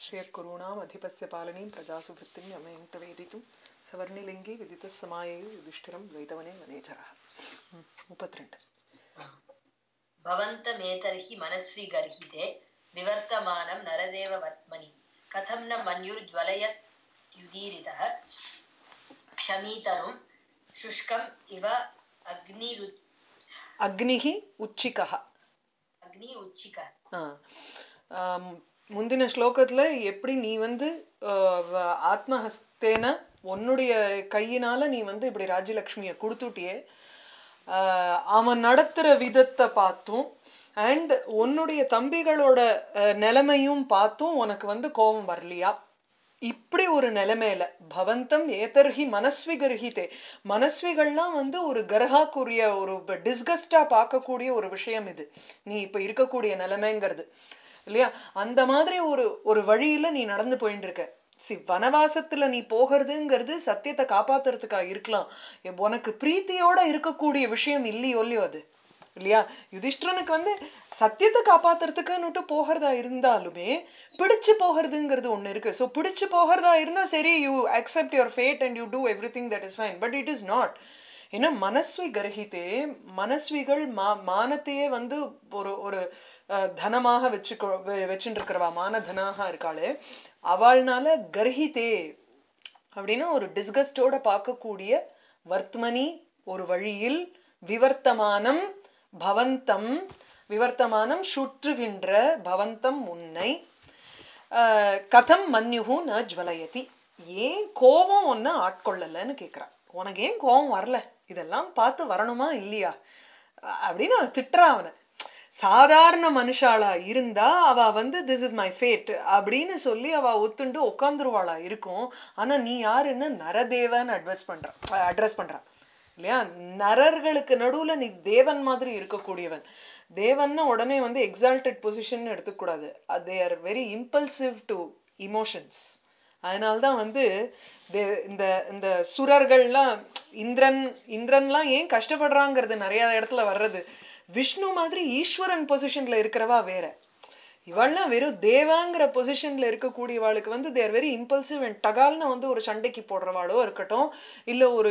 श्रियकुरूणाम् अधिपस्य पालनीं प्रजासु वृत्तिं यमयन्त वेदितुं सवर्णिलिङ्गे विदितः समायैः युधिष्ठिरं द्वैतवने वनेचरः मुपत्रेण्ड् भवन्तमेतर्हि मनस्वी गर्हिते विवर्तमानं नरदेव वर्त्मनि कथं न मन्युर्ज्वलयत्युदीरितः क्षमीतरुं शुष्कम् इव अग्निरु अग्निः उच्चिकः अग्नि उच्चिक ஆ. ஆம், முந்தின ஸ்லோகத்துல எப்படி நீ வந்து ஆ, வ- ஆத்மஹஸ்தேன உன்னுடைய கையினால நீ வந்து இப்படி ராஜ்யலக்ஷ்மியை கொடுத்துட்டியே ஆ, அவன் நடத்துற விதத்தை பார்த்தும் அண்ட் உன்னுடைய தம்பிகளோட ஆ, நிலைமையும் பார்த்தும் உனக்கு வந்து கோபம் வரலையா இப்படி ஒரு நிலைமையில பவந்தம் ஏதர்ஹி மனஸ்வி கர்ஹிதே மனஸ்விகள்லாம் வந்து ஒரு கர்ஹாக்குரிய ஒரு டிஸ்கஸ்டா பார்க்கக்கூடிய ஒரு விஷயம் இது நீ இப்ப இருக்கக்கூடிய நிலைமைங்கிறது இல்லையா அந்த மாதிரி ஒரு ஒரு வழியில நீ நடந்து போயிட்டு இருக்க சி வனவாசத்துல நீ போகிறதுங்கிறது சத்தியத்தை காப்பாத்துறதுக்கா இருக்கலாம் எ- உனக்கு பிரீத்தியோட இருக்கக்கூடிய விஷயம் இல்லையோ இல்லையோ அது இல்லையா யுதிஷ்டரனுக்கு வந்து சத்தியத்தை காப்பாத்துறதுக்குன்னுட்டு போகிறதா இருந்தாலுமே பிடிச்சு போகிறதுங்கிறது ஒண்ணு இருக்கு ஸோ பிடிச்சு போகிறதா இருந்தா சரி you accept your fate and you do everything that is fine but it is not ஏன்னா மனஸ்வி கர்ஹித்தே மனஸ்விகள் மா மானத்தையே வந்து ஒரு ஒரு அஹ், தனமாக வச்சுக்கோ வெ- வச்சுட்டு இருக்கிறவா மானதனாக இருக்காளே அவள்னால கர்ஹித்தே அப்படின்னா ஒரு டிஸ்கஸ்டோட பார்க்கக்கூடிய வர்த்மனி ஒரு வழியில் விவர்த்தமானம் பவந்தம் விவர்த்தமானம் சுற்றுகின்ற பவந்தம் உன்னை ஆஹ், கதம் மன்யுகு ந ஜுவலயதி ஏன் கோபம் ஒன்ன ஆட்கொள்ளலன்னு கேக்குறா உனக்கு ஏன் கோபம் வரல இதெல்லாம் பார்த்து வரணுமா இல்லையா அஹ் அப்படின்னு அவ திட்டுறா அவனை சாதாரண மனுஷாளா இருந்தா அவ வந்து திஸ் இஸ் மை ஃபேட் அப்படின்னு சொல்லி அவ ஒத்துண்டு உட்காந்துருவாளா இருக்கும் ஆனா நீ யாருன்னு நரதேவன் அட்வைஸ் பண்ற அட்ரஸ் பண்றா இல்லையா நரர்களுக்கு நடுவுல நீ தேவன் மாதிரி இருக்கக்கூடியவன் தேவன்னா உடனே வந்து எக்ஸால்டட் பொசிஷன் எடுத்துக்கூடாது they are very impulsive to emotions அதனால்தான் வந்து தே- இந்த இந்த சுரர்கள்லாம் இந்திரன் இந்திரன்லாம் ஏன் கஷ்டப்படுறாங்கிறது நிறைய இடத்துல வர்றது விஷ்ணு மாதிரி ஈஸ்வரன் பொசிஷன்ல இருக்கிறவா வேற இவாள்லாம் வெறும் தேவாங்கிற பொசிஷன்ல இருக்கக்கூடியவாளுக்கு வந்து தேர் வெரி இம்பல்சிவ் அண்ட் டகால்னு வந்து ஒரு சண்டைக்கு போடுறவாளோ இருக்கட்டும் இல்ல ஒரு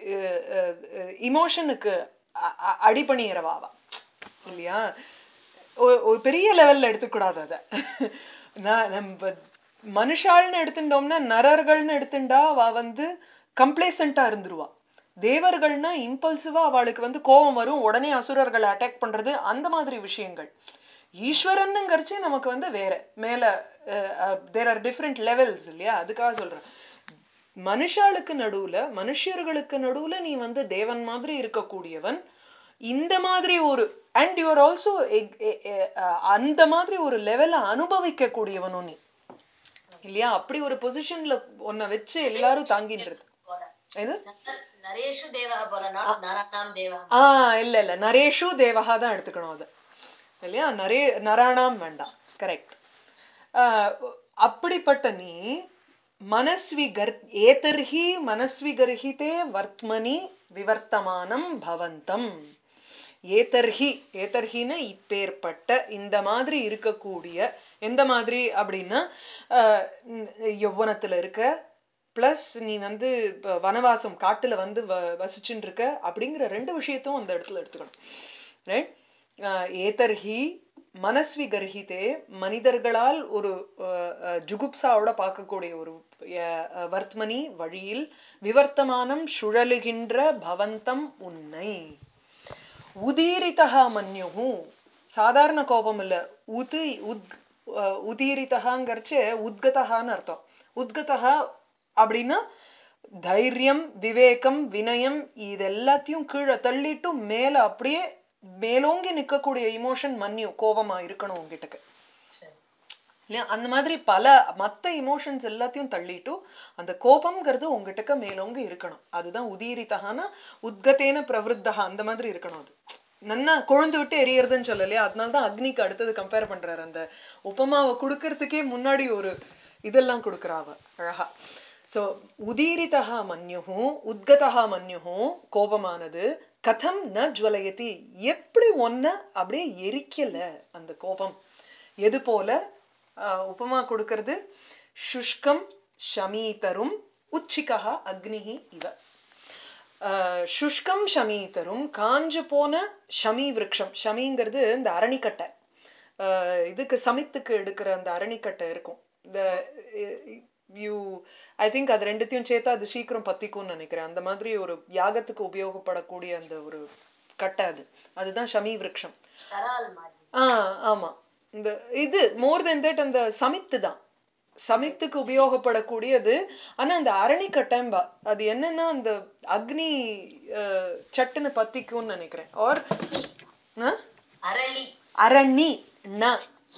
இமோஷனுக்கு அடிபணியறவாவா இல்லையா ஒ- ஒரு பெரிய லெவல்ல எடுத்துக்கூடாது அத நான் நம்ம மனுஷாள்னு எடுத்துட்டோம்னா நரர்கள்னு எடுத்துட்டா அவ வந்து கம்ப்ளேசண்டா இருந்துருவா தேவர்கள்னா இம்பல்சிவா அவளுக்கு வந்து கோபம் வரும் உடனே அசுரர்களை அட்டாக் பண்றது அந்த மாதிரி விஷயங்கள் ஈஸ்வரனுங்கிறச்சு நமக்கு வந்து வேற மேல தேர் ஆர் டிஃப்ரெண்ட் லெவல்ஸ் இல்லையா அதுக்காக சொல்றேன் மனுஷாளுக்கு நடுவுல மனுஷர்களுக்கு நடுவுல நீ வந்து தேவன் மாதிரி இருக்கக்கூடியவன் இந்த மாதிரி ஒரு அண்ட் யூஆர் ஆல்சோ அந்த மாதிரி ஒரு லெவல்ல அனுபவிக்க கூடியவனும் நீ இல்லையா அப்படி ஒரு பொசிஷன்ல உன்னை வச்சு எல்லாரும் தாங்கின்றது போல எது நர- நரேஷு தேவः போல நாட் நராணாம் தேவः ஆ இல்ல இல்ல நரேஷு தேவகா தான் எடுத்துக்கணும் அது இல்லையா நரே நராணாம் வேண்டாம் கரெக்ட் அப்படிப்பட்ட நீ மனஸ்வி கர் ஏதர்ஹி மனஸ்வி கர்ஹிதே வர்த்மனி விவர்த்தமானம் பவந்தம் ஏதர்ஹி ஏதர்ஹின்னு இப்பேற்பட்ட இந்த மாதிரி இருக்கக்கூடிய எந்த மாதிரி அப்படின்னா ஆஹ், உம், யௌவனத்துல இருக்க பிளஸ் நீ வந்து இப்ப வனவாசம் காட்டுல வந்து வ- வசிச்சுட்டு இருக்க அப்படிங்கிற ரெண்டு விஷயத்தும் அந்த இடத்துல எடுத்துக்கணும் ரைட் ஏதர்ஹி மனஸ்வி கர்ஹிதே மனிதர்களால் ஒரு அஹ், அஹ், ஜுகுப்சாவோட பார்க்கக்கூடிய ஒரு அஹ், அஹ், வர்த்மனி வழியில் விவர்த்தமானம் சுழலுகின்ற பவந்தம் உன்னை உதீரிதா மன்யுகு சாதாரண கோபம் இல்ல உது உத் அஹ் உதீரிதகாங்கிறச்சு உத்கதகான்னு அர்த்தம் உத்கதகா அப்படின்னா தைரியம் விவேகம் வினயம் இது எல்லாத்தையும் கீழே தள்ளிட்டு மேல அப்படியே மேலோங்கி நிக்கக்கூடிய இமோஷன் மன்யு கோபமா இருக்கணும் உங்ககிட்டக்கு சரி. இல்லையா அந்த மாதிரி பல மத்த இமோஷன்ஸ் எல்லாத்தையும் தள்ளிட்டு அந்த கோபம்ங்கிறது உங்ககிட்டக்க மேலோங்க இருக்கணும் அதுதான் உதீரித்தகான உத்கத்தேன பிரவருத்தகா அந்த மாதிரி இருக்கணும் அது நன்னா கொழுந்து விட்டு எரியறதுன்னு சொல்லலையா அதனால தான் அக்னிக்கு அடுத்தது கம்பேர் பண்றாரு அந்த உபமாவை கொடுக்கறதுக்கே முன்னாடி ஒரு இதெல்லாம் கொடுக்குறாவ அழகா சோ உதீரிதா மன்யுஹு உத்கதா மன்யுஹு கோபமானது கதம் ந ஜுவலயதி எப்படி ஒன்ன அப்படியே எரிக்கல அந்த கோபம் எது போல அஹ், உபமா கொடுக்கறது சுஷ்கம் ஷமீதரும் உச்சிகா அக்னிஹி இவ அஹ், சுஷ்கம் ஷமீதரும் காஞ்சு போன ஷமி விருட்சம் ஷமிங்கிறது இந்த அரணிக்கட்டை அஹ், இதுக்கு சமித்துக்கு எடுக்கிற அந்த அரணிக்கட்டை இருக்கும் இந்த யூ ஐ திங்க் அது ரெண்டுத்தையும் சேர்த்தா அது சீக்கிரம் பத்திக்கும்னு நினைக்கிறேன் அந்த மாதிரி ஒரு யாகத்துக்கு உபயோகப்படக்கூடிய அந்த ஒரு கட்டை அது அதுதான் ஷமி விருட்சம் சரால் மாதிரி ஆ ஆமா இந்த இது மோர் தென் தட் அந்த சமித்து தான் சமித்துக்கு உபயோகப்படக்கூடியது ஆனா அந்த அரணிக்கட்டம்பா அது என்னன்னா அந்த அக்னி அஹ், சட்டுன்னு பத்திக்கும்னு நினைக்கிறேன் ஆர் அரளி அரணி ந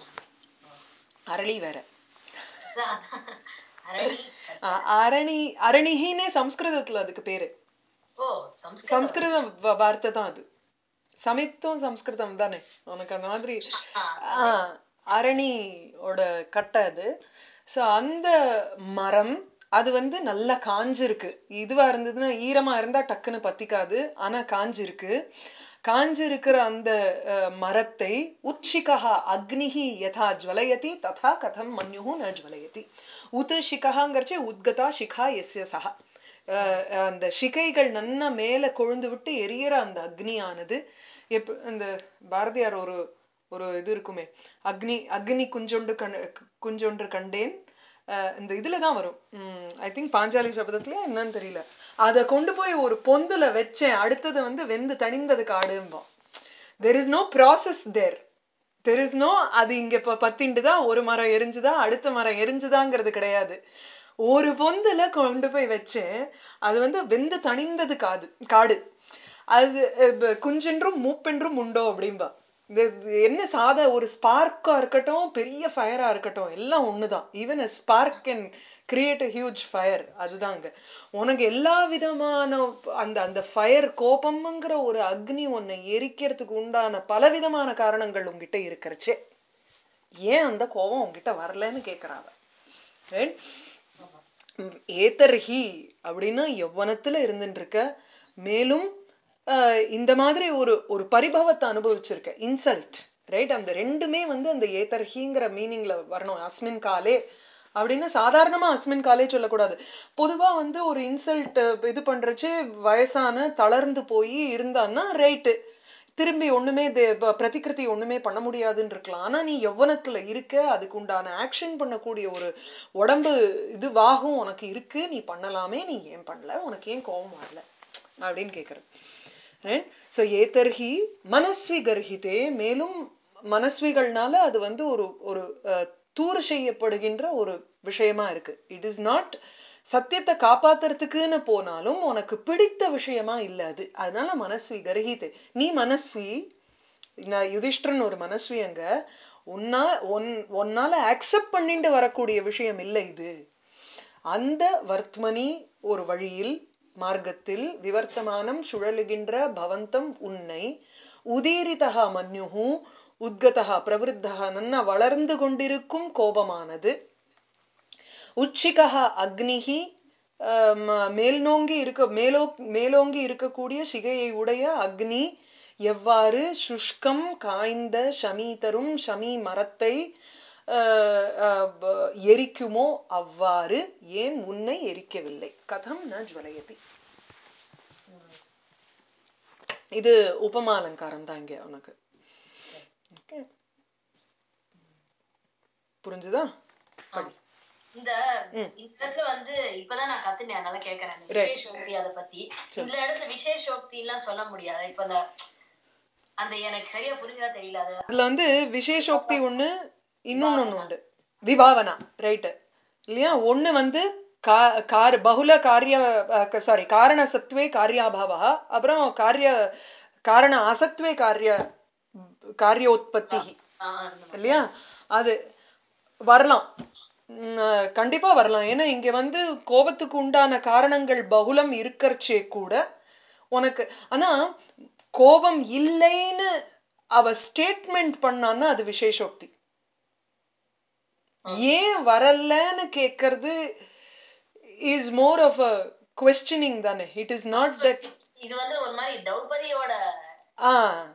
அரளி வேற அதான். அரளி அஹ், அரணி அரணிகின்னே சம்ஸ்கிருதத்துல அதுக்கு பேரு ஓ சம்ஸ்கிருதம் சம்ஸ்கிருத வ- வார்த்தை தான் அது சமித்தும் சம்ஸ்கிருதம் தானே உனக்கு அந்த மாதிரி ஆ, ஆ, அரணியோட கட்டை அது ஸோ அந்த மரம் அது வந்து நல்லா காஞ்சிருக்கு இதுவா இருந்ததுன்னா ஈரமா இருந்தா டக்குன்னு பத்திக்காது ஆனா காஞ்சிருக்கு காஞ்சிருக்கிற அந்த அஹ், மரத்தை உச்சிகா அக்னிஹி யதா ஜுவலயதி ததா கதம் மன்யுஹு ந ஜுவலயதி உத் சிகஹாங்கிறச்சே உத்கதா சிகா எஸ்ய சஹா அஹ், அந்த சிகைகள் நன்னா மேல கொழுந்து விட்டு எரியற அந்த அக்னியானது எப்ப அந்த பாரதியார் ஒரு ஒரு இது இருக்குமே அக்னி அக்னி குஞ்சொண்டு கண் குஞ்சொன்று கண்டேன் அஹ் இந்த இதுல தான் வரும் ஐ திங்க் பாஞ்சாலி சபதத்துல என்னன்னு தெரியல அதை கொண்டு போய் ஒரு பொந்துல வச்சேன் அடுத்தது வந்து வெந்து தணிந்தது காடும்போம் there is no process there there is no அது இங்க இப்ப பத்திண்டுதா ஒரு மரம் எரிஞ்சுதா அடுத்த மரம் எரிஞ்சுதாங்கிறது கிடையாது ஒரு பொந்துல கொண்டு போய் வச்சேன் அது வந்து வெந்து தணிந்தது காது காடு அது அஹ், ப- குஞ்சென்றும் மூப்பென்றும் உண்டோ அப்படிம்பா இந்த என்ன சாத ஒரு ஸ்பார்க்கா இருக்கட்டும் பெரிய ஃபயரா இருக்கட்டும் எல்லாம் ஒண்ணுதான் even a spark can create a huge fire அதுதாங்க உனக்கு எல்லா விதமான அந்த அந்த ஃபயர் கோபம்ங்கிற ஒரு அக்னி உன்னை எரிக்கிறதுக்கு உண்டான பலவிதமான காரணங்கள் உங்ககிட்ட இருக்கிறச்சே ஏன் அந்த கோபம் உங்ககிட்ட வரலன்னு கேக்குறாங்க Right? ஏதர்ஹி அப்படின்னா யௌவனத்துல இருந்துட்டு இருக்க மேலும் ஆஹ், இந்த மாதிரி ஒரு ஒரு பரிபவத்தை அனுபவிச்சிருக்க இன்சல்ட் ரைட் அந்த ரெண்டுமே வந்து அந்த ஏதர்ஹிங்கிற மீனிங்ல வரணும் அஸ்மின் காலே அப்படின்னு சாதாரணமா அஸ்மின் காலே சொல்லக்கூடாது பொதுவா வந்து ஒரு இன்சல்ட் இது பண்றச்சு வயசான தளர்ந்து போய் இருந்தான்னா ரைட்டு திரும்பி ஒண்ணுமே தே- ப- பிரதிகிருதி ஒண்ணுமே பண்ண முடியாதுன்னு இருக்கலாம் ஆனா நீ யௌவனத்துல இருக்க அதுக்கு உண்டான ஆக்ஷன் பண்ணக்கூடிய ஒரு உடம்பு இது வாகும் உனக்கு இருக்கு நீ பண்ணலாமே நீ ஏன் பண்ணல உனக்கு ஏன் கோபம் வரல அப்படின்னு கேக்குறது ஸோ ஏதர்ஹி மனஸ்வி கர்ஹிதே மேலும் மனஸ்விகள்னால அது வந்து ஒரு ஒரு அஹ், தூறு செய்யப்படுகின்ற ஒரு விஷயமா இருக்கு இட் இஸ் நாட் சத்தியத்தை காப்பாத்துறதுக்குன்னு போனாலும் உனக்கு பிடித்த விஷயமா இல்ல அது அதனால மனஸ்வி கர்ஹிதே நீ மனஸ்வி நான் யுதிஷ்டிரன் ஒரு மனஸ்வி அங்க உன்னா ஒன் உன்னால அக்செப்ட் பண்ணிட்டு வரக்கூடிய விஷயம் இல்லை இது அந்த வர்த்மனி ஒரு வழியில் மார்க்கத்தில் விவர்த்தமானம் சுழலுகின்ற பவந்தம் உன்னை உதீரிதா மன்யுஹு உத்கதா பிரவருத்தா நன்னா வளர்ந்து கொண்டிருக்கும் கோபமானது உச்சிகா அக்னிஹி அஹ், ம- மேல்நோங்கி இருக்க மேலோ மேலோங்கி இருக்கக்கூடிய சிகையை உடைய அக்னி எவ்வாறு சுஷ்கம் காய்ந்த ஷமீதரும் ஷமி மரத்தை அஹ், அஹ், ப- எரிக்குமோ அவ்வாறு ஏன் உன்னை எரிக்கவில்லை கதம் ந ஜுவலயதி இது உபமா அலங்காரம் தான் இங்க உனக்கு Okay. புரிஞ்சுதா படி இந்த இந்த இடத்துல வந்து இப்பதான் நான் கத்துனேன் அதனால கேக்குறேன் இந்த Right. விசேஷோக்தி அதை பத்தி இந்த இடத்துல விசேஷோக்தி எல்லாம் சொல்ல முடியாது இப்ப இந்த அந்த எனக்கு சரியா புரிஞ்சதா தெரியல அது அதுல வந்து விசேஷோக்தி ஒண்ணு இன்னொன்னு ஒண்ணு உண்டு விபாவனா ரைட் இல்லையா ஒண்ணு வந்து கா- கார் பகுல காரிய சாரி காரண சத்வே காரியாபாவா அப்புறம் காரிய காரண அசத்வே காரிய காரியோத்பத்தி ஆஹ் அந்த மாதிரி. இல்லையா அது வரலாம் உம், அஹ், கண்டிப்பா வரலாம் ஏன்னா இங்க வந்து கோபத்துக்கு உண்டான காரணங்கள் பகுலம் இருக்கறச்சே கூட உனக்கு ஆனா கோபம் இல்லைன்னு அவ ஸ்டேட்மெண்ட் பண்ணான்னா அது விசேஷோக்தி ஏன் வரலன்னு கேக்குறது is more of a questioning தானே இட் இஸ் நாட் தட் இது வந்து ஒரு மாதிரி திரௌபதியோட ஆ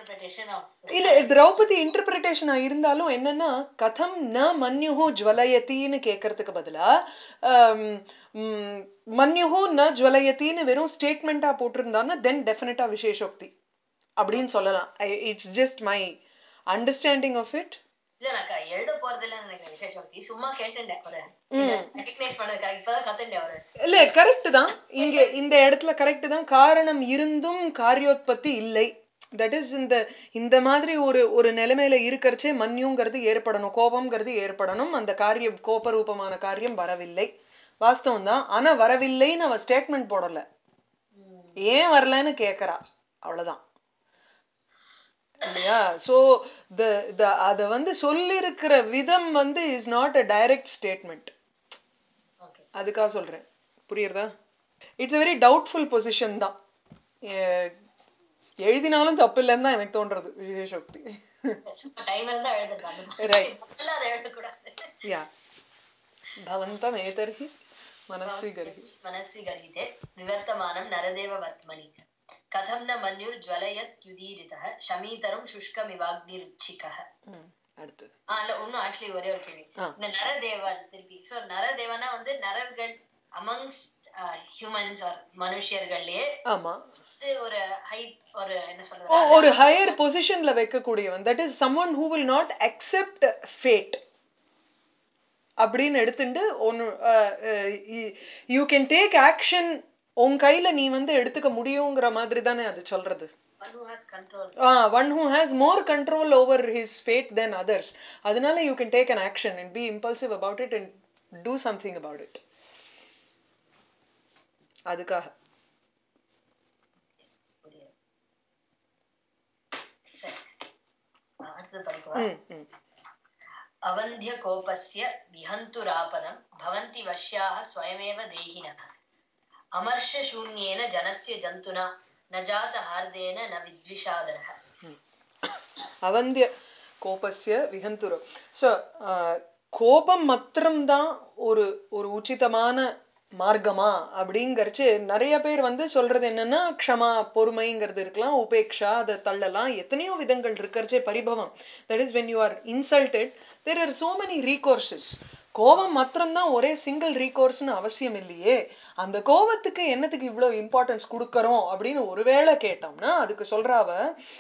இன்டர்பிரிட்டேஷன் ஆஃப் இல்ல திரௌபதி இன்டர்பிரிட்டேஷனா இருந்தாலும் என்னன்னா கதம் ந மன்யுஹு ஜுவலயத்தின்னு கேட்கறதுக்கு பதிலா ஆம், ம், மன்யுஹு ந ஜுவலயத்தின்னு வெறும் ஸ்டேட்மெண்டா போட்டிருந்தான்னா தென் டெஃபினட்டா விசேஷோக்தி அப்படின்னு சொல்லலாம் it's just my understanding of it இல்ல நான் க- எழுத போறது இல்லைன்னு நினைக்கிறேன் விசேஷோக்தி சும்மா கேட்டுட்டேன் ஒரு ரெகக்னைஸ் பண்ணது correct. இப்பதான் கத்துட்டேன் ஒரு இல்ல கரெக்ட் தான் இங்க இந்த இடத்துல கரெக்ட் தான் காரணம் இருந்தும் காரியோத்பத்தி இல்லை தட் இஸ் இந்த இந்த மாதிரி ஒரு ஒரு நிலைமையில இருக்கறச்சே மன்யுங்கிறது ஏற்படணும் கோபம்ங்கிறது ஏற்படணும் அந்த காரியம் கோபரூபமான காரியம் வரவில்லை வாஸ்தவம் தான் ஆனா வரவில்லைன்னு அவ ஸ்டேட்மெண்ட் போடல ஏன் வரலன்னு கேக்குறா அவ்வளவுதான் இல்லையா சோ த த அத வந்து சொல்லியிருக்கிற விதம் வந்து is not a direct statement okay அதுக்காக சொல்றேன் புரியுறதா it's a very doubtful position தான் எ- எழுதினாலும் தப்பு இல்லைன்னு தான் எனக்கு தோன்றது விசேஷோக்தி சும்மா டைம் இருந்தா எழுதுறது அந்த மாதிரி Right. முதல்ல அதை எழுதக்கூடாது யா பவந்தம் ஏதர்ஹி மனஸ்வி கர்ஹி मनसि गलिते विवर्तमानं नरदेव वर्त्मनि कथं न मन्युर्ज्वलयत्युदीरितः शमीतरं शुष्कमिवाग्निरुच्छिकः ம், அடுத்தது ஆ இல்ல இன்னும் ஆக்சுவலி ஒரே ஒரு கேள்வி ஆ. இந்த நரதேவன் திருப்பி சோ நரதேவனா வந்து நரர்கள் அமங்ஸ்ட் ஹியூமன்ஸ் ஆர் மனுஷர்கள்லயே ஆமா இது ஒரு ஹை ஒரு என்ன ஓ, சொல்றது ஒரு ஹையர் பொசிஷன்ல வைக்கக்கூடியவன் that is someone who will not accept fate அப்படின்னு எடுத்துட்டு ஒன்னு யூ கேன் டேக் ஆக்ஷன் உன் கையில நீ வந்து எடுத்துக்க முடியுங்கிற மாதிரி தானே அது சொல்றது one who has control one who has more control over his fate then others அதனால you can take an action and be impulsive about it and do something about it அதுக்காக புரியுது சரி ஆ, அடுத்தது படிக்கவா ம் ம் अवन्ध्यकोपस्य विहन्तुरापदं भवन्ति वश्याः स्वयमेव देहिनः अमर्षशून्येन जनस्य जन्तुना न जातहार्देन न विद्विषादरः அவந்திய கோபஸ்ய விகந்துரு ஸோ கோபம் மாத்திரம்தான் ஒரு ஒரு உச்சிதமான மார்க்கமா அப்படிங்கறச்சு நிறைய பேர் வந்து சொல்றது என்னன்னா க்ஷமா பொறுமைங்கிறது இருக்கலாம் உபேக்ஷா அதை தள்ளலாம் எத்தனையோ விதங்கள் இருக்கறச்சே பரிபவம் that is when you are insulted there are so many recourses கோபம் மாத்திரம்தான் ஒரே சிங்கிள் ரீகோர்ஸ்னு அவசியம் இல்லையே அந்த கோபத்துக்கு என்னத்துக்கு இவ்வளவு இம்பார்ட்டன்ஸ் கொடுக்கறோம் அப்படின்னு ஒருவேளை கேட்டோம்னா அதுக்கு சொல்றாவ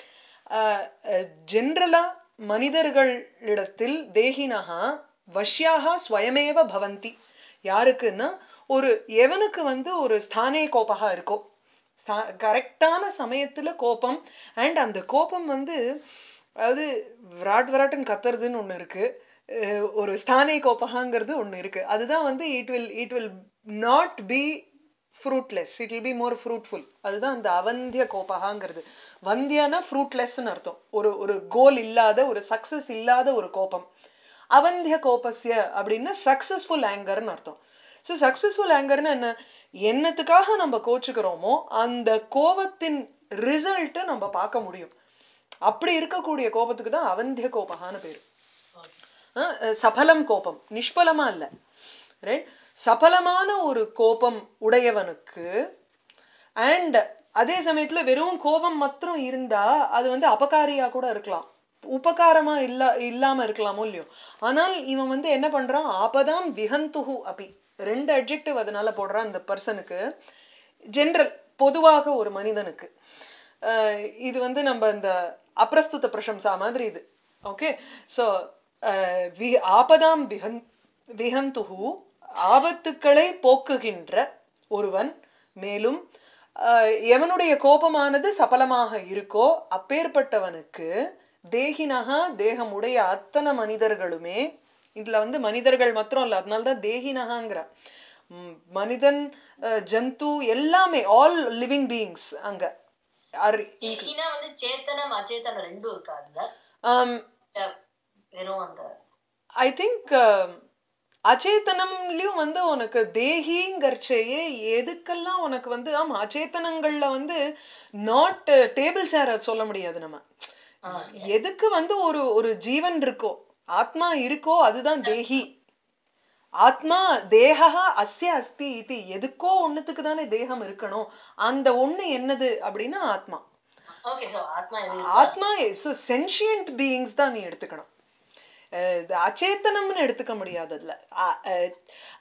ஜென்ரலா மனிதர்களிடத்தில் தேகினஹா வஷ்யாக ஸ்வயமேவ பவந்தி யாருக்குன்னா ஒரு எவனுக்கு வந்து ஒரு ஸ்தானே கோபகா இருக்கோ கரெக்டான சமயத்துல கோபம் அண்ட் அந்த கோபம் வந்து அதாவது விராட் விராட்டன் கத்துறதுன்னு ஒண்ணு இருக்கு அஹ் ஒரு ஸ்தானே கோபகாங்கிறது ஒண்ணு இருக்கு அதுதான் வந்து it will it will not be fruitless it will be more fruitful அதுதான் அந்த அவந்திய கோபகாங்கிறது வந்தியனா ஃப்ரூட்லெஸ்ன்னு அர்த்தம் ஒரு ஒரு கோல் இல்லாத ஒரு சக்சஸ் இல்லாத ஒரு கோபம் அவந்திய கோபஸ்ய அப்படின்னா சக்சஸ்ஃபுல் ஆங்கர்னு அர்த்தம் ஸோ சக்சஸ்ஃபுல் ஆங்கர்னு என்ன என்னத்துக்காக நம்ம கோச்சுக்கிறோமோ அந்த கோபத்தின் ரிசல்ட்டை நம்ம பார்க்க முடியும் அப்படி இருக்கக்கூடிய கோபத்துக்கு தான் அவந்திய கோபகான்னு பேரு அஹ் சபலம் கோபம் நிஷ்பலமா இல்ல ரைட் சபலமான ஒரு கோபம் உடையவனுக்கு அண்ட் அதே சமயத்துல வெறும் கோபம் மாத்திரம் இருந்தா அது வந்து அபகாரியா கூட இருக்கலாம் உபகாரமா இல்ல இல்லாம இருக்கலாமோ இல்லையோ ஆனால் இவன் வந்து என்ன பண்றான் ஆபதாம் விஹந்துஹு அபி ரெண்டு அட்ஜெக்டிவ் அதனால போடுறான் அந்த பர்சனுக்கு ஜென்ரல் பொதுவாக ஒரு மனிதனுக்கு அஹ் இது வந்து நம்ம இந்த அப்பிரஸ்துத பிரசம்சா மாதிரி இது ஓகே ஸோ ஆபதாம் விஹன் விஹந்துஹு ஆபத்துக்களை போக்குகின்ற ஒருவன் மேலும் அஹ், எவனுடைய கோபமானது சபலமாக இருக்கோ அப்பேற்பட்டவனுக்கு தேகினகா தேகமுடைய அத்தனை மனிதர்களுமே இதுல வந்து மனிதர்கள் மாத்திரம் இல்ல அதனாலதான் தேகினகாங்கிற ம், மனிதன் அஹ், ஜந்து எல்லாமே ஆல் லிவிங் பீயிங்ஸ் அங்க are ஏன்னா வந்து சேத்தனம் அச்சேதனம் ரெண்டும் இருக்காதுல்ல um, அஹ் வெறும் அந்த ஐ திங்க் அச்சேதனம்லயும் வந்து உனக்கு தேகிங்கர்ச்சையே எதுக்கெல்லாம் உனக்கு வந்து ஆமா அச்சேதனங்கள்ல வந்து நாட் டேபிள் சேர் சொல்ல முடியாது நம்ம எதுக்கு வந்து ஒரு ஒரு ஜீவன் இருக்கோ ஆத்மா இருக்கோ அதுதான் தேகி ஆத்மா தேகா அஸ்ய அஸ்தி இது எதுக்கோ ஒண்ணுத்துக்கு தானே தேகம் இருக்கணும் அந்த ஒண்ணு என்னது அப்படின்னா ஆத்மா ஓகே சோ ஆத்மா எது ஆத்மா ஸோ சென்ஷியன்ட் பீயிங்ஸ் தான் நீ எடுத்துக்கணும் அஹ் இது அச்சேத்தனம்னு எடுத்துக்க முடியாது அதுல அ- அஹ்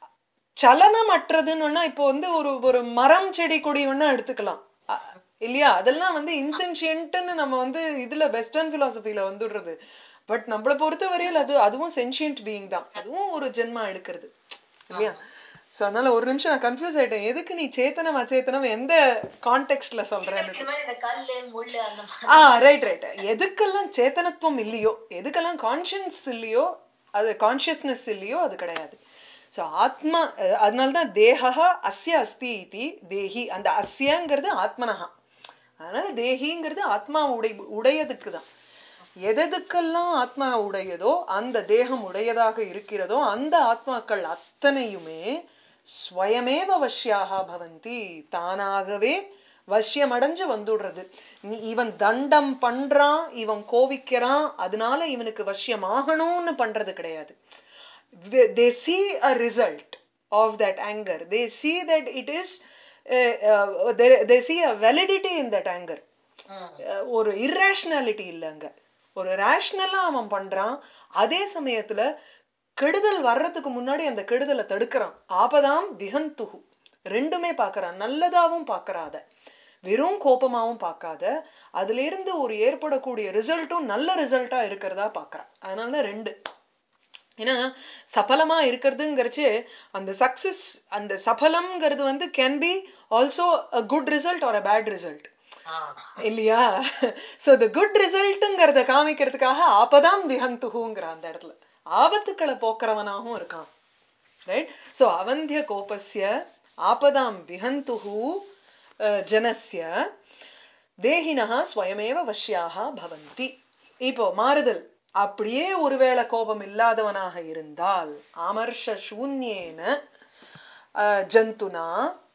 சலனமற்றதுன்னு வேணா இப்போ வந்து ஒரு ஒரு மரம் செடி கொடி வேணா எடுத்துக்கலாம் அ- இல்லையா அதெல்லாம் வந்து இன்சென்ஷியன்ட்னு நம்ம வந்து இதுல வெஸ்டர்ன் பிலாசபில வந்துடுறது பட் நம்மளை பொறுத்த வரையில் அது அதுவும் சென்ஷியன்ட் பீயிங் தான் அதுவும் ஒரு ஜென்மா எடுக்கிறது இல்லையா சோ அதனால ஒரு நிமிஷம் நான் கன்ஃபியூஸ் ஆயிட்டேன் எதுக்கு நீ சேத்தனம் அச்சேத்தனம் எந்த கான்டெக்ட்ல சொல்றேன்னு இந்த மாதிரி இந்த கல்லு முள்ளு அந்த மாதிரி ஆ ரைட் ரைட் எதுக்கெல்லாம் சேத்தனத்துவம் இல்லையோ எதுக்கெல்லாம் கான்ஷியன்ஸ் இல்லையோ அது கான்ஷியஸ்னஸ் இல்லையோ அது கிடையாது ஸோ ஆத்மா அஹ் அதனால்தான் தேகா அஸ்ய அஸ்தி இதி தேஹி அந்த அஸ்யங்கிறது ஆத்மனஹா அதனால தேஹிங்கிறது ஆத்மா உடை உடையதுக்கு தான் எதெதுக்கெல்லாம் ஆத்மா உடையதோ அந்த தேகம் உடையதாக இருக்கிறதோ அந்த ஆத்மாக்கள் அத்தனையுமே ஸ்வயமேவ வஷ்யாக பவந்தி தானாகவே வசியமடைஞ்சு வந்துடுறது நீ இவன் தண்டம் பண்றான் இவன் கோவிக்கிறான் அதனால இவனுக்கு வசியமாகணும்னு பண்றது கிடையாது they see a result of that anger they see that it is uh, uh, they, they see a validity in that anger ம். அஹ் ஒரு irrationality இல்ல அங்க ஒரு ரேஷனலா அவன் பண்றான் அதே சமயத்துல கெடுதல் வர்றதுக்கு முன்னாடி அந்த கெடுதலை தடுக்கிறான் ஆபதாம் விஹந்துகு ரெண்டுமே பார்க்கறான் நல்லதாவும் பார்க்கறாத வெறும் கோபமாவும் பார்க்காத அதுல இருந்து ஒரு ஏற்படக்கூடிய ரிசல்ட்டும் நல்ல ரிசல்ட்டா இருக்கிறதா பார்க்கறான் அதனால தான் ரெண்டு ஏன்னா சபலமா இருக்கிறதுங்கிறச்சு அந்த சக்சஸ் அந்த சபலம்ங்கிறது வந்து can be also a good result or a bad result ஆ. இல்லையா சோ த குட் ரிசல்ட்டுங்கிறத காமிக்கிறதுக்காக ஆபதாம் விஹந்துகுங்கிற அந்த இடத்துல ஆபத்துக்களை போக்குறவனாகவும் இருக்கான் ரைட் சோ அவந்திய கோபஸ்ய ஆபதாம் விஹந்துகு அஹ், ஜனஸ்ய தேகினஹா ஸ்வயமேவ வஷ்யாக பவந்தி இப்போ மாறுதல் அப்படியே ஒருவேளை கோபம் இல்லாதவனாக இருந்தால் அமர்ஷ சூன்யேன அஹ், ஜந்துனா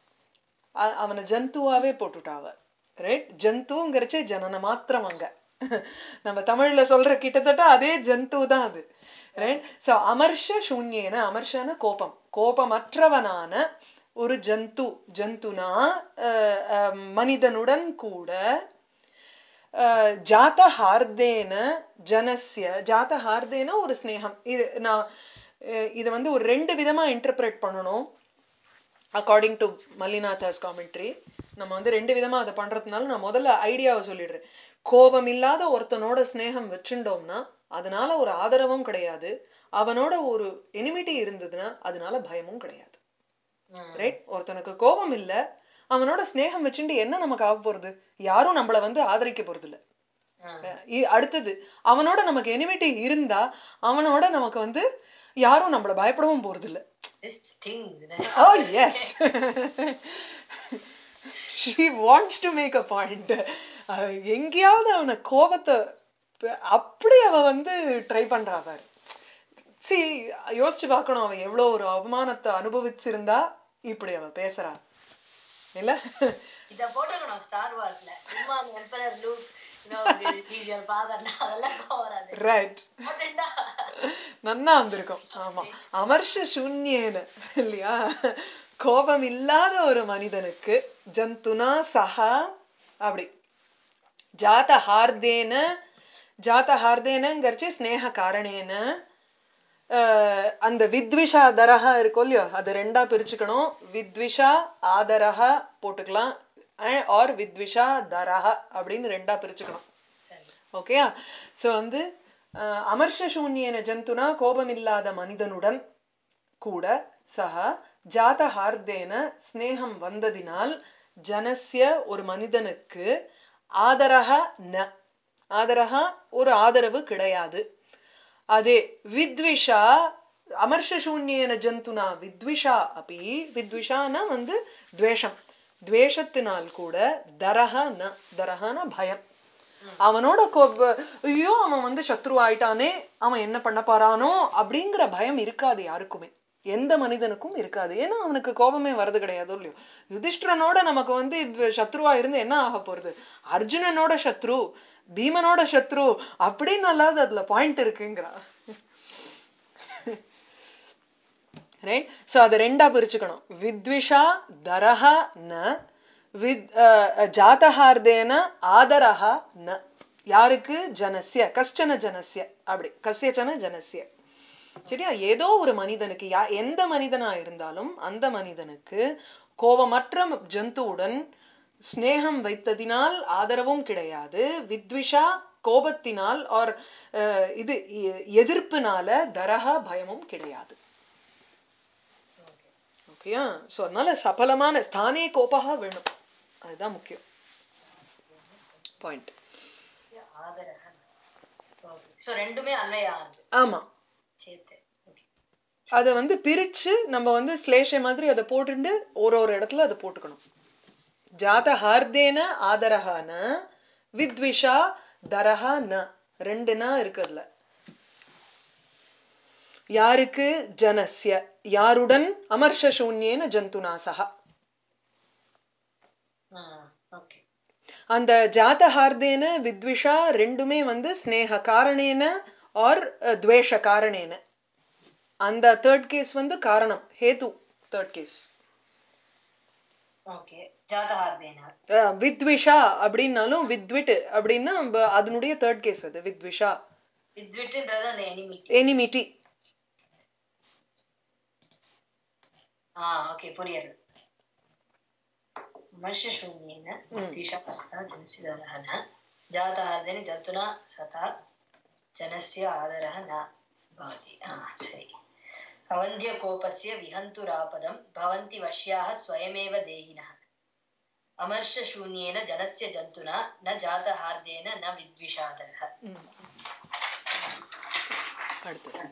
அ- அவனை ஜந்துவாவே போட்டுட்டாவ ரைட் ஜந்துங்கிறச்சே ஜனன மாத்திரம் அங்க நம்ம தமிழ்ல சொல்ற கிட்டத்தட்ட அதே ஜந்து தான் அது ரைட் சோ அமர்ஷ சூன்யேன அமர்ஷன கோபம் கோபமற்றவனான ஒரு ஜந்து ஜந்துனா அஹ், அஹ், மனிதனுடன் கூட அஹ், ஜாத்தஹார்தேன ஜனஸ்ய ஜாத்தஹார்தேன ஒரு ஸ்னேகம் இது நான் அஹ், இது வந்து ஒரு ரெண்டு விதமா இன்டர்பிரேட் பண்ணணும் அக்கார்டிங் டு மல்லிநாதாஸ் காமெண்ட்ரி நம்ம வந்து ரெண்டு விதமா அதை பண்றதுனால நான் முதல்ல ஐடியாவை சொல்லிடுறேன் கோபம் இல்லாத ஒருத்தனோட ஸ்னேகம் வச்சுட்டோம்னா அதனால ஒரு ஆதரவும் கிடையாது அவனோட ஒரு எனிமிட்டி இருந்ததுன்னா அதனால பயமும் கிடையாது ம். ரைட் ஒருத்தனுக்கு கோபம் இல்ல அவனோட ஸ்னேகம் வச்சுட்டு என்ன நமக்கு ஆக போறது யாரும் நம்மள வந்து ஆதரிக்க போறது இல்ல ம். இ- அடுத்தது அவனோட நமக்கு எனிமிட்டி இருந்தா அவனோட நமக்கு வந்து யாரும் நம்மள பயப்படவும் போறது இல்ல This stings. Oh, yes. she wants to make a point. அஹ் எங்கேயாவது அவனை கோபத்தை ப- அப்படி அவ வந்து ட்ரை பண்றா பாரு சி யோசிச்சு பார்க்கணும் அவன் எவ்வளவு ஒரு அவமானத்தை அனுபவிச்சிருந்தா இப்படி அவ பேசுறா இல்ல இத போட்டிருக்கணும் ஸ்டார் வார்ஸ்ல சும்மா அந்த emperor Luke is your father அதெல்லாம் கோவம் வராது ரைட் போட்டுண்டா நன்னா வந்திருக்கும் ஆமா அமர்ஷ சூன்யேன இல்லையா கோபம் இல்லாத ஒரு மனிதனுக்கு ஜந்துனா சஹா அப்படி ஜாத ஹார்தேன ஜாத ஹார்தேனங்கிறச்சு ஸ்னேக காரணேன அஹ், அந்த வித்விஷா தரஹா இருக்கும் இல்லையோ அது ரெண்டா பிரிச்சுக்கணும் வித்விஷா ஆதரஹா போட்டுக்கலாம் ஆர் வித்விஷா தரஹ அப்படின்னு ரெண்டா பிரிச்சுக்கணும் சரி ஓகேயா சோ வந்து அஹ், அமர்ஷ சூன்யேன ஜந்துனா கோபமில்லாத மனிதனுடன் கூட சக ஜாத ஹார்தேன ஸ்னேகம் வந்ததினால் ஜனஸ்ய ஒரு மனிதனுக்கு ஆதரக ந ஆதரக ஒரு ஆதரவு கிடையாது அதே வித்விஷா அமர்ஷ சூன்யேன ஜந்துனா வித்விஷா அப்படி வித்விஷானா வந்து துவேஷம் துவேஷத்தினால் கூட தரஹ ந தரஹன பயம் அவனோட கோப ஐயோ அவன் வந்து சத்ரு ஆயிட்டானே அவன் என்ன பண்ண போறானோ அப்படிங்கிற பயம் இருக்காது யாருக்குமே எந்த மனிதனுக்கும் இருக்காது ஏன்னா அவனுக்கு கோபமே வரது கிடையாது இல்லையோ யுதிஷ்டிரனோட நமக்கு வந்து இப்ப சத்ருவா இருந்து என்ன ஆக போறது அர்ஜுனனோட சத்ரு பீமனோட சத்ரு அப்படின்னு அல்லாத அதுல பாயிண்ட் இருக்குங்கிறா ரைட் சோ அதை ரெண்டா பிரிச்சுக்கணும் வித்விஷா தரஹ ந வித் அஹ், ஜாதஹார்தேன ஆதரஹா ந யாருக்கு ஜனஸ்ய கஷ்டன ஜனஸ்ய அப்படி கஸ்யச்சன ஜனஸ்ய சரியா ஏதோ ஒரு மனிதனுக்கு யா எந்த மனிதனா இருந்தாலும் அந்த மனிதனுக்கு கோபமற்ற ஜந்துவுடன் ஸ்நேகம் வைத்ததினால் ஆதரவும் கிடையாது வித்விஷா கோபத்தினால் ஆர் இது எ- எதிர்ப்பினால தரஹா பயமும் கிடையாது ஓகேயா ஸோ அதனால சபலமான ஸ்தானே கோபகா வேணும் அதுதான் முக்கியம் பாயிண்ட் ஆதரக ஸோ ரெண்டுமே அன்வயானது ஆமா சேர்த்து ஓகே அதை வந்து பிரிச்சு நம்ம வந்து ஸ்லேஷை மாதிரி அதை போட்டுண்டு ஒரு ஒரு இடத்துல அதை போட்டுக்கணும் ஜாத ஹார்தேன ஆதரஹான வித்விஷா தரஹா ந ரெண்டுனா இருக்குதுல யாருக்கு ஜனஸ்ய யாருடன் அமர்ஷ சூன்யேன ஜந்துனா சஹா ஓகே அந்த ஜாத்தஹார்தேன வித்விஷா ரெண்டுமே வந்து ஸ்னேக காரணேன ஆர் துவேஷ காரணேன அந்த தேர்ட் கேஸ் வந்து காரணம் ஹேது தேர்ட் கேஸ் ஓகே ஜாதஹார்தேனா வித்விஷா அப்படின்னாலும் வித்விட் அப்படின்னா ப- அதனுடைய தேர்ட் கேஸ் அது வித்விஷா வித்விட்டுன்றது அந்த எனிமிட்டி எனிமிட்டி ஆ ஓகே புரியுது மனுஷூன்யேன திஷா சதா ஜனசிதரः न जातः जन्तुना सता जनस्य आदरः न भवति आ, सरि अवन्ध्यकोपस्य विहन्तुरापदं भवन्ति वश्याः स्वयमेव देहिनः अमर्षशून्येन जनस्य जन्तुना न जातहार्देन न विद्विषादरः அடுத்து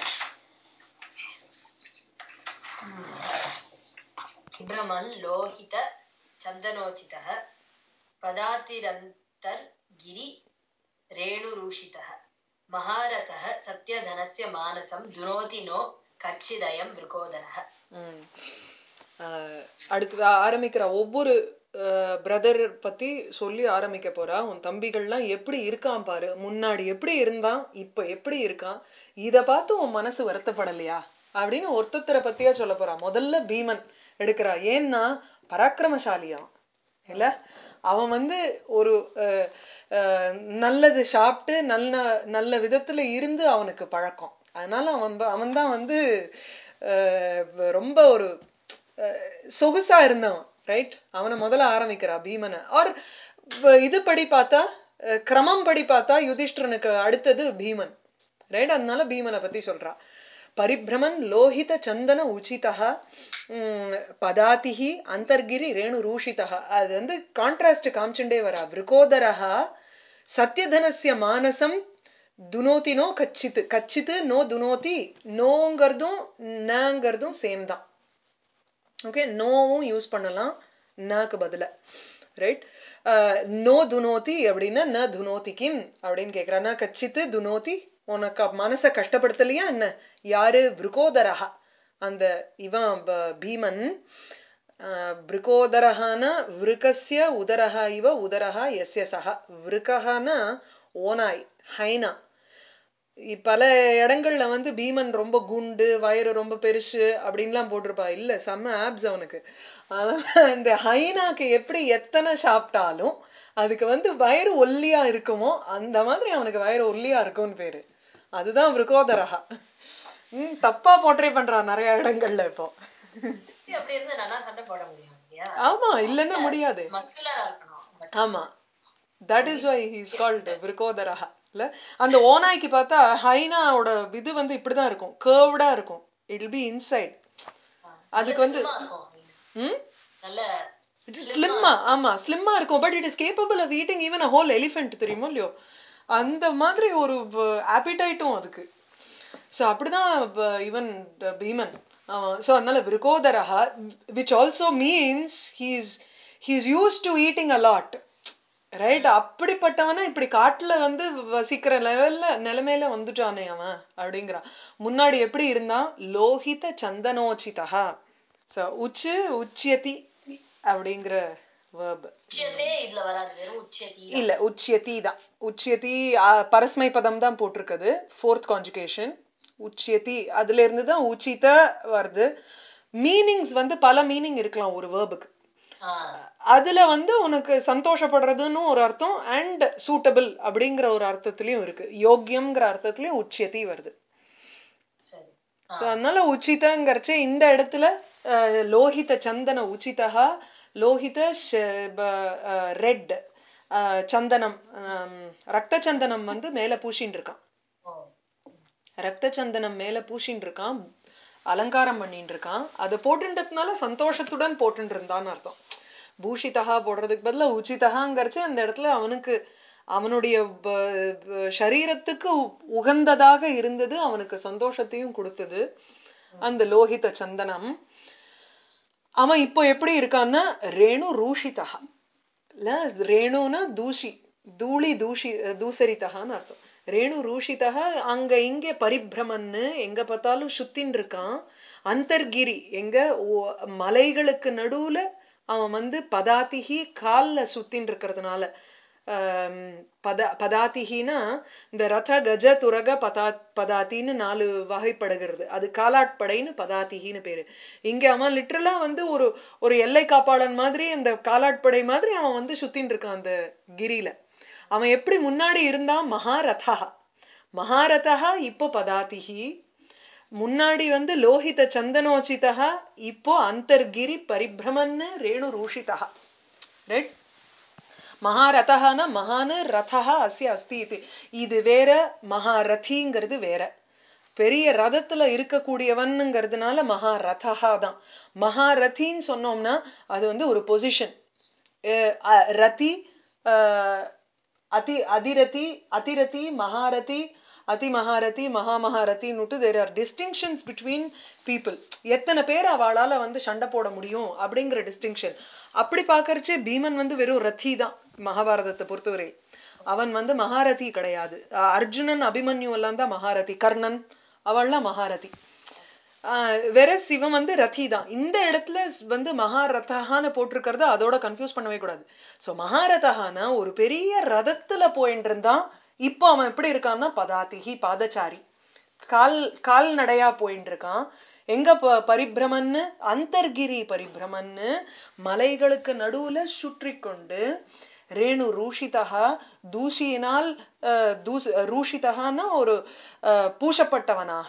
विभ्रमन् लोहित चन्दनोचितः पदातिरन्तर्गिरि रेणुरूषितः महारथः सत्यधनस्य मानसं दुनोति नो कच्चिदयं वृकोदरः ம். ஆஹ் அடுத்ததா ஆரம்பிக்கிற ஒவ்வொரு பிரதர் பத்தி சொல்லி ஆரம்பிக்க போறா உன் தம்பிகள்லாம் எப்படி இருக்கான் பாரு முன்னாடி எப்படி இருந்தான் இப்ப எப்படி இருக்கான் இத பார்த்து உன் மனசு வருத்தப்படலையா அப்படின்னு ஒருத்தரை பத்தியா சொல்ல போறா முதல்ல பீமன் எடுக்கிறா ஏன்னா பராக்கிரமசாலி அவன் இல்ல அவன் வந்து ஒரு அஹ், அஹ், நல்லது சாப்பிட்டு நல்ல நல்ல விதத்துல இருந்து அவனுக்கு பழக்கம் அதனால அவன் அவன் தான் வந்து அஹ், ரொம்ப ஒரு அஹ், சொகுசா இருந்தவன் ரைட் அவனை முதல்ல ஆரம்பிக்கிறா பீமனை ஆர் இது படி பார்த்தா அஹ், கிரமம் படி பார்த்தா யுதிஷ்டரனுக்கு அடுத்தது பீமன் ரைட் அதனால பீமனை பத்தி சொல்றா பரிபிரமன் லோஹித சந்தன உச்சிதா பதாதிஹி அந்தர்கிரி ரேணு ரூஷிதா அது வந்து கான்ட்ராஸ்ட் காமிச்சுட்டே வரா விருகோதரஹா சத்யதனஸ்ய மானசம் துனோதினோ கச்சித்து கச்சித்து நோ துனோதி நோங்கிறதும் நங்கிறதும் சேம் தான் ஓகே நோவும் யூஸ் பண்ணலாம் நக்கு பதிலா ரைட் நோ துனோதி அப்படின்னா ந துனோதி கிம் அப்படின்னு கேட்குறா ந கச்சித்து துனோதி உனக்கு மனசை கஷ்டப்படுத்தலையா என்ன யாரு விருகோதரஹா அந்த இவன் ப- பீமன் விருகோதரஹான விருகஸ்ய உதரஹா இவ உதரஹா எஸ்ய சஹ விருகஹான ஓனாய் ஹைனா இ- பல இடங்கள்ல வந்து பீமன் ரொம்ப குண்டு வயிறு ரொம்ப பெருசு அப்படின்லாம் போட்டிருப்பா இல்ல செம்ம ஆப்ஸ் அவனுக்கு ஆனா இந்த ஹைனாக்கு எப்படி எத்தனை சாப்பிட்டாலும் அதுக்கு வந்து வயிறு ஒல்லியா இருக்குமோ அந்த மாதிரி அவனுக்கு வயிறு ஒல்லியா இருக்கும்னு பேரு அதுதான் விருகோதரஹா ம் தப்பா போர்ட்ரே பண்றான் நிறைய இடங்கள்ல இப்போ அப்படி இருந்து நல்லா சண்டை போட முடியும் இல்லையா ஆமா இல்லைன்னா முடியாது மஸ்குலரா இருக்கணும் பட் ஆமா that is why he's called விருகோதரஹா இல்ல அந்த ஓநாய்க்கு பார்த்தா ஹைனாவோட இது வந்து இப்படிதான் இருக்கும் கேர்வ்டா இருக்கும் இட் பி இன்சைட் அதுக்கு வந்து இருக்கும் ம் நல்ல ஸ்லிம்மா ஆமா ஸ்லிம்மா இருக்கும் but it is capable of eating even a whole elephant தெரியுமோ இல்லையோ அந்த மாதிரி ஒரு ஆப்பிடைட்டும் அதுக்கு ஸோ அப்படிதான் ஈவன் பீமன் ஸோ அதனால விருகோதரஹா which also means he's he's used to eating a lot right அப்படிப்பட்டவனா இப்படி காட்டுல வந்து வசிக்கிற லெவல்ல நிலைமையில வந்துட்டானே அவன் அப்படிங்கிறான் முன்னாடி எப்படி இருந்தான் லோஹித சந்தனோச்சிதா ஸோ உச்சு உச்சியதி அப்படிங்கிற வேர்ப் உச்சியத்தே இதுல வராது வெறும் உச்சியத்தி இல்ல உச்சியதி தான் உச்சியதி ஆ, பரஸ்மை பதம் தான் போட்டிருக்குது ஃபோர்த் கான்ஜுகேஷன் உச்சியதி அதுல இருந்து தான் உச்சித வருது மீனிங்ஸ் வந்து பல மீனிங் இருக்கலாம் ஒரு வேர்புக்கு ஆஹ் அதுல வந்து உனக்கு சந்தோஷப்படுறதுன்னு ஒரு அர்த்தம் அண்ட் சூட்டபிள் அப்படிங்கிற ஒரு அர்த்தத்திலயும் இருக்கு யோக்கியம்ங்கிற அர்த்தத்திலயும் உச்சியத்தி வருது சரி ஸோ அதனால உச்சிதங்கிறச்சு இந்த இடத்துல அஹ், லோகித சந்தன உச்சிதா லோகித ரெட் சந்தனம் ஆம், ரத்த சந்தனம் வந்து மேல பூசின்னு இருக்கான் ஓ ரத்த சந்தனம் மேல பூசின்னு இருக்கான் அலங்காரம் பண்ணிட்டு இருக்கான் அதை போட்டுன்றதுனால சந்தோஷத்துடன் போட்டுட்டு இருந்தான்னு அர்த்தம் பூஷிதா போடுறதுக்கு பதிலா உச்சிதகாங்கிறச்சு அந்த இடத்துல அவனுக்கு அவனுடைய ப- ப- சரீரத்துக்கு உ- உகந்ததாக இருந்தது அவனுக்கு சந்தோஷத்தையும் கொடுத்தது அந்த லோகித சந்தனம் அவன் இப்போ எப்படி இருக்கான்னா ரேணு ரூஷிதா இல்ல ரேணுனா தூஷி தூளி தூஷி தூசரித்தகான்னு அர்த்தம் ரேணு ரூஷிதா அங்க இங்க பரிபிரமன்னு எங்க பார்த்தாலும் சுத்தின்னு இருக்கான் அந்தர்கிரி எங்க ஓ- மலைகளுக்கு நடுவுல அவன் வந்து பதாதிகி கால்ல சுத்தின்னு இருக்கிறதுனால ஆம், பத பதாதிகினா இந்த ரத கஜ துரக பதா பதாத்தின்னு நாலு வகைப்படுகிறது அது காலாட்படைன்னு பதாதிகின்னு பேரு இங்க அவன் லிட்டரலா வந்து ஒரு ஒரு எல்லை காப்பாளன் மாதிரி அந்த காலாட்படை மாதிரி அவன் வந்து சுத்தின்னு இருக்கான் அந்த கிரியில அவன் எப்படி முன்னாடி இருந்தான் மகாரதா மகாரதா இப்போ பதாதிகி முன்னாடி வந்து லோகித சந்தனோச்சிதா இப்போ அந்தர்கிரி பரிபிரமன்னு ரேணு ரூஷிதா ரைட் மகாரதஹான மகானு ரதஹா அஸ்ய அஸ்தி இது இது வேற மகாரதிங்கிறது வேற பெரிய ரதத்துல இருக்கக்கூடியவன்ங்கிறதுனால மகாரதஹா தான் மகாரதின்னு சொன்னோம்னா அது வந்து ஒரு பொசிஷன் ரதி அஹ், அதி அதிரதி அதிரதி மகாரதி அதி மகாரதி மகா மகாரதின்னுட்டு there are distinctions between people எத்தனை பேர் அவளால வந்து சண்டை போட முடியும் அப்படிங்கிற டிஸ்டிங்ஷன் அப்படி பார்க்கறச்சு பீமன் வந்து வெறும் ரத்தி தான் மகாபாரதத்தை பொறுத்தவரை அவன் வந்து மகாரதி கிடையாது அஹ் அர்ஜுனன் அபிமன்யு எல்லாம் தான் மகாரதி கர்ணன் அவள்லாம் மகாரதி வேற சிவன் வந்து ரதி தான் இந்த இடத்துல ஸ்- வந்து மகாரதஹான்னு போட்டிருக்கிறது அதோட கன்ஃபியூஸ் பண்ணவே கூடாது ஸோ மகாரதஹானா ஒரு பெரிய ரதத்துல போயிட்டு இருந்தான் இப்போ அவன் எப்படி இருக்கான்னா பதாதிகி பாதச்சாரி கால் கால்நடையா போயிட்டு இருக்கான் எங்க ப பரிபிரமன்னு அந்தர்கிரி பரிபிரமன்னு மலைகளுக்கு நடுவுல சுற்றி கொண்டு ரேணு ரூஷிதா தூசியினால் அஹ், தூஸ் ரூஷிதகான்னா ஒரு அஹ், பூசப்பட்டவனாக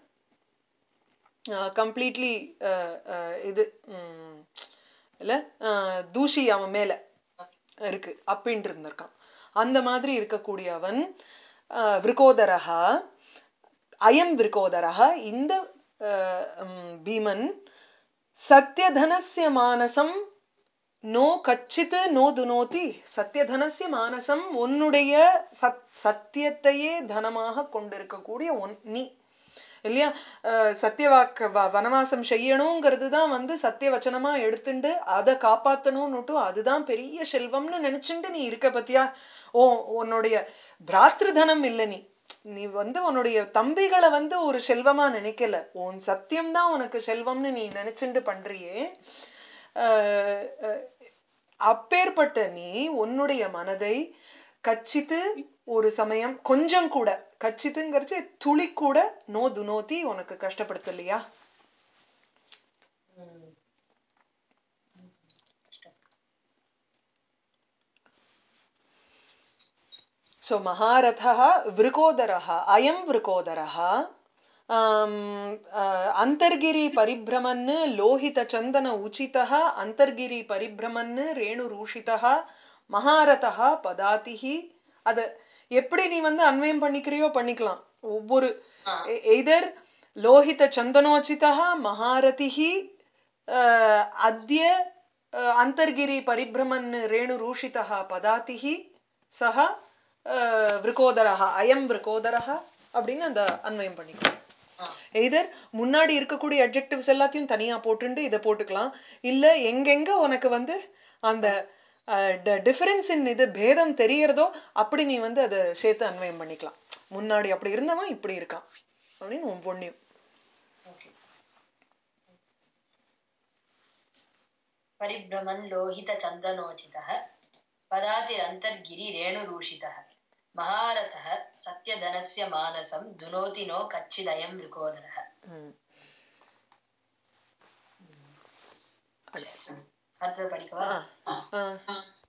கம்ப்ளீட்லி இது ம், இல்ல அஹ், தூசி அவன் மேல இருக்கு அப்பின்னு இருந்திருக்கான் அந்த மாதிரி இருக்கக்கூடிய அவன் அஹ், விருகோதரஹா அயம் விருகோதரஹா இந்த அஹ், ம், பீமன் சத்யதனஸ்ய மானசம் நோ கச்சித் நோ துனோதி சத்யதனஸ்ய மானசம் உன்னுடைய சத் சத்தியத்தையே தனமாக கொண்டிருக்கக்கூடிய ஒன் நீ இல்லையா அஹ் சத்தியவாக்கு வ- வனவாசம் செய்யணுங்கிறது தான் வந்து சத்திய வச்சனமா எடுத்துண்டு அதை காப்பாத்தணும்னுட்டு அதுதான் பெரிய செல்வம்னு நினைச்சுண்டு நீ இருக்க பத்தியா ஓ உன்னுடைய பிராத்ருதனம் இல்ல நீ நீ வந்து உன்னுடைய தம்பிகளை வந்து ஒரு செல்வமா நினைக்கல உன் சத்தியம் தான் உனக்கு செல்வம்னு நீ நினைச்சுண்டு பண்றியே அஹ் அஹ் அப்பேற்பட்ட நீ உன்னுடைய மனதை கச்சித்து ஒரு சமயம் கொஞ்சம் கூட கச்சித்துங்கிறச்சு துளி கூட நோ துனோதி உனக்கு கஷ்டப்படுத்தலையா ம். सो महारथः वृकोदरः अयं वृकोदरः அந்தர்கிரி பரிபிரமன் லோகித சந்தன உச்சிதः அந்தர்கிரி பரிபிரமன் ரேணு ரூஷிதः மகாரதா பதாதிஹி அத எப்படி நீ வந்து அன்வயம் பண்ணிக்கிறியோ பண்ணிக்கலாம் ஒவ்வொரு ஆ. எய்தர் லோகித சந்தனோச்சிதः மகாரதிஹி அஹ், அத்ய அஹ், அந்தர்கிரி பரிபிரமன் ரேணு ரூஷிதः பதாதிஹி சஹ அஹ், விருகோதரः அயம் விருகோதரः அப்படின்னு அந்த அன்வயம் பண்ணிக்கலாம் ஆ. எய்தர் முன்னாடி இருக்கக்கூடிய அட்ஜெக்டிவ்ஸ் எல்லாத்தையும் தனியா போட்டுண்டு இதை போட்டுக்கலாம் இல்ல எங்கெங்க உனக்கு வந்து அந்த டிஃபரன்ஸ் இன் இது பேதம் தெரியறதோ அப்படி நீ வந்து அதை சேர்த்து அன்வயம் பண்ணிக்கலாம் முன்னாடி அப்படி இருந்தவன் இப்படி இருக்கான் அப்படின்னு உன் பொண்ணியம் Okay. परिभ्रमन् लोहितचन्दनोचितः पदातिरन्तर्गिरि रेणुरूषितः महारथः सत्यधनस्य मानसं दुनोति नो कच्चिदयं मृकोदरः ம். அடுத்தது படிக்கவா ஆ